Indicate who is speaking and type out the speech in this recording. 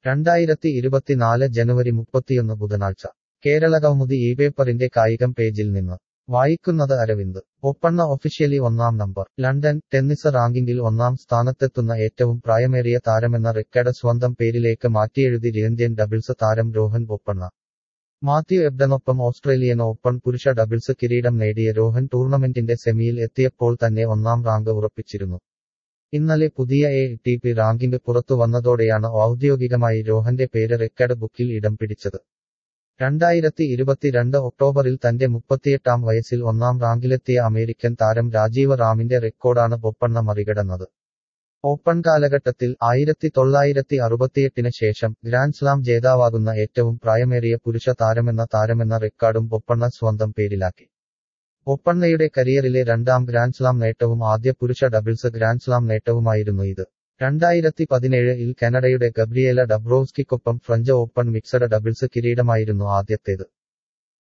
Speaker 1: രണ്ടായിരത്തി ഇരുപത്തിനാല് ജനുവരി മുപ്പത്തിയൊന്ന് ബുധനാഴ്ച കേരളകൗമുദി ഈ പേപ്പറിന്റെ കായികം പേജിൽ നിന്ന് വായിക്കുന്നത് അരവിന്ദ് ഒപ്പണ്ണ ഒഫീഷ്യലി ഒന്നാം നമ്പർ ലണ്ടൻ ടെന്നിസ് റാങ്കിങ്ങിൽ ഒന്നാം സ്ഥാനത്തെത്തുന്ന ഏറ്റവും പ്രായമേറിയ താരമെന്ന റെക്കോർഡ് സ്വന്തം പേരിലേക്ക് മാറ്റിയെഴുതി ഇന്ത്യൻ ഡബിൾസ് താരം രോഹൻ ബൊപ്പണ്ണ മാത്യു എബ്ഡനൊപ്പം ഓസ്ട്രേലിയൻ ഓപ്പൺ പുരുഷ ഡബിൾസ് കിരീടം നേടിയ രോഹൻ ടൂർണമെന്റിന്റെ സെമിയിൽ എത്തിയപ്പോൾ തന്നെ ഒന്നാം റാങ്ക് ഉറപ്പിച്ചിരുന്നു ഇന്നലെ പുതിയ എ ടി പി റാങ്കിംഗ് പുറത്തു വന്നതോടെയാണ് ഔദ്യോഗികമായി രോഹന്റെ പേര് റെക്കോർഡ് ബുക്കിൽ ഇടം പിടിച്ചത് രണ്ടായിരത്തി ഇരുപത്തിരണ്ട് ഒക്ടോബറിൽ തന്റെ മുപ്പത്തിയെട്ടാം വയസ്സിൽ ഒന്നാം റാങ്കിലെത്തിയ അമേരിക്കൻ താരം രാജീവ റാമിന്റെ റെക്കോർഡാണ് ബൊപ്പണ്ണ മറികടന്നത് ഓപ്പൺ കാലഘട്ടത്തിൽ ആയിരത്തി തൊള്ളായിരത്തി അറുപത്തിയെട്ടിന് ശേഷം ഗ്രാൻഡ് സ്ലാം ജേതാവാകുന്ന ഏറ്റവും പ്രായമേറിയ പുരുഷ താരമെന്ന താരമെന്ന റെക്കോർഡും ബൊപ്പണ്ണ സ്വന്തം പേരിലാക്കി ബൊപ്പണ്ണയുടെ കരിയറിലെ രണ്ടാം ഗ്രാൻഡ് സ്ലാം നേട്ടവും ആദ്യ പുരുഷ ഡബിൾസ് ഗ്രാൻഡ് സ്ലാം നേട്ടവുമായിരുന്നു ഇത് രണ്ടായിരത്തി പതിനേഴിൽ കാനഡയുടെ ഗബ്രിയേല ഡബ്രോവ്സ്കിക്കൊപ്പം ഫ്രഞ്ച് ഓപ്പൺ മിക്സഡ് ഡബിൾസ് കിരീടമായിരുന്നു ആദ്യത്തേത്